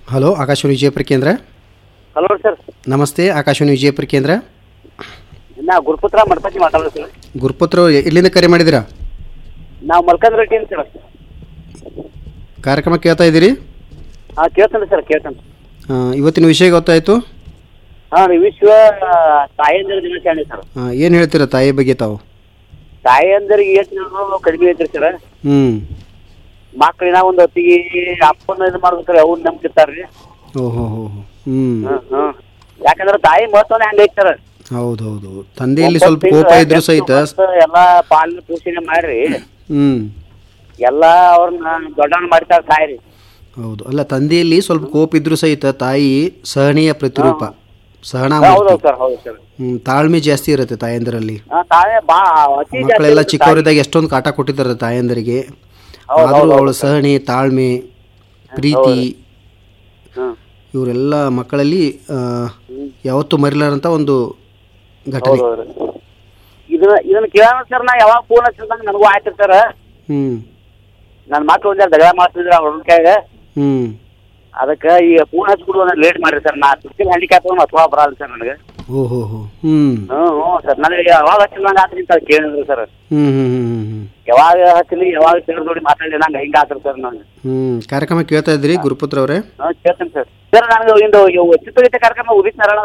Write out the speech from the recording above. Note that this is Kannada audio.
ಹಲೋ ಆಕಾಶವಾಣಿ ವಿಜಯಪುರ ಕೇಂದ್ರ ಹಲೋ ಸರ್ ನಮಸ್ತೆ ಆಕಾಶವಾಣಿ ವಿಜಯಪುರ ಕೇಂದ್ರ ನಾ ಗುರುಪುತ್ರ ಮಡ್ಪತಿ ಮಾತಾಡೋದು ಸರ್ ಗುರುಪುತ್ರ ಎಲ್ಲಿಂದ ಕರೆ ಮಾಡಿದಿರಾ ನಾವು ಮಲ್ಕಂದ್ ರೆಡ್ಡಿ ಅಂತ ಸರ್ ಕಾರ್ಯಕ್ರಮ ಕೇಳ್ತಾ ಇದ್ದೀರಿ ಹಾಂ ಕೇಳ್ತೇನೆ ಸರ್ ಕೇಳ್ತೇನೆ ಆ, ಇವತ್ತಿನ ವಿಷಯ ಗೊತ್ತಾಯಿತು ಹಾಂ ರೀ ವಿಶ್ವ ತಾಯಂದಿರ ದಿನಾಚರಣೆ ಸರ್ ಏನು ಹೇಳ್ತೀರಾ ತಾಯಿ ಬಗ್ಗೆ ತಾವು ತಾಯಂದಿರಿಗೆ ಎಷ್ಟು ಕಡಿಮೆ ಐತ್ರಿ ಸರ್ ಹ್ಞೂ ಮಕ್ಳಿನ ಒಂದು ಹೊತ್ತಿಗೆ ಅಪ್ಪನ ಇದು ಮಾಡ್ಬೇಕ್ರಿ ಅವ್ರು ನಂಬ್ತಿರ್ತಾರ್ರಿ ಓಹೋ ಹೋ ಹ್ಞೂ ಹ್ಮ್ ಹ್ಮ್ ಯಾಕಂದ್ರೆ ತಾಯಿ ಮಹತ್ವನೇ ಹಂಗೈತಿ ಸರ್ ಹೌದು ಹೌದು ತಂದೆಯಲ್ಲಿ ಸ್ವಲ್ಪ ಕೋಪ ಇದ್ರೂ ಸಹಿತ ಎಲ್ಲಾ ಪಾಲನೆ ಪೋಷಣೆ ಮಾಡ್ರಿ ಹ್ಞೂ ಎಲ್ಲಾ ಅವ್ರನ್ನ ದೊಡ್ಡವನ್ ಮಾಡ್ತಾರ ತಾಯಿ ರೀ ಹೌದು ಅಲ್ಲ ತಂದೆಯಲ್ಲಿ ಸ್ವಲ್ಪ ಕೋಪ ಇದ್ರೂ ಸಹಿತ ತಾಯಿ ಸಹನೆಯ ಪ್ರತಿರೂಪ ಸಹನಾ ಹೌದು ಸರ್ ಹೌದು ಸರ್ ಹ್ಞೂ ತಾಳ್ಮೆ ಜಾಸ್ತಿ ಇರುತ್ತೆ ತಾಯಂದಿರಲ್ಲಿ ತಾಯಿ ಬಾ ಅತಿ ಜಾಸ್ತಿ ಮಕ್ಕಳೆಲ್ಲ ಇರುತ್ತೆ ಚಿಕ್ಕವರಿದ್ದಾಗ ಎಷ್ಟೊಂದು ಕಾಟ ಕೊಟ್ಟಿದ್ದಾರೆ ತಾಯಂದರಿಗೆ ಹೌದು, ಆದರೂ ಹೌದು, ಅವಳ ಸಹನೆ ತಾಳ್ಮೆ ಪ್ರೀತಿ ಹ್ಮ್. ಇವರೆಲ್ಲ ಮಕ್ಕಳಲ್ಲಿ ಆ, ಯಾವತ್ತೂ ಮರಿಲಾರಂತ ಒಂದು ಘಟನೆ ಹೌದು ಹೌದು ಇದನ್ನ ಇದನ್ನ ಕೇಳೋಣ ಸರ್ ನಾ ಯಾವಾಗ ಫೋನ್ ಹಚ್ಚಿದಂಗ ನನಗೂ ಆಯ್ತು ಸರ್ ಹ್ಞೂ ನನ್ನ ಮಕ್ಳು ಒಂದ್ ಜಗಳ ಮಾಡ್ತಿದ್ರ ಅವ್ರ ಕೈಯಾಗ ಹ್ಞೂ ಅದಕ್ಕೆ ಈ ಫೋನ್ ಹಚ್ಬಿಡು ಅಂದ್ರೆ ಲೇಟ್ ಮಾಡ್ರಿ ಸರ್ ನಾ ಫಿಸಿಕಲ್ ಹ್ಯಾಂಡಿಕ್ಯಾಪ್ ಅಥವಾ ಬರಲ್ಲ ಸರ್ ನನಗೆ ಓ ಹೋ ಹೋ ಹ್ಞೂ ಹ್ಞೂ ಹ್ಞೂ ಸರ್ ನನಗೆ ಯಾವಾಗ ಹಚ್ಚಿದಂಗ ಆತ್ರಿ ಅಂತ ಕೇಳಿದ್ರು ಸರ್ ಹ್ಞೂ ಹ್ಞೂ ಹ್ಞೂ ಹ್ಞೂ ಯಾವಾಗ ಹಚ್ಚಲಿ ಯಾವಾಗ ಸೇರ್ ನೋಡಿ ಮಾತಾಡಿ ನಂಗೆ ಹಿಂಗೆ ಆತ್ರಿ ಸರ್ ನನಗೆ ಹ್ಞೂ ಕಾರ್ಯಕ್ರಮ ಕೇಳ್ತಾ ಇದ್ರಿ ಗುರುಪುತ್ರ ಅವರೇ ಹಾಂ ಕೇಳ್ತೇನೆ ಸರ್ ಸರ್ ನನಗೆ ಒಂದು ಇವು ಚಿತ್ರಗೀತೆ ಕಾರ್ಯಕ್ರಮ ಉದಿತ್ ನಾರಾಯಣ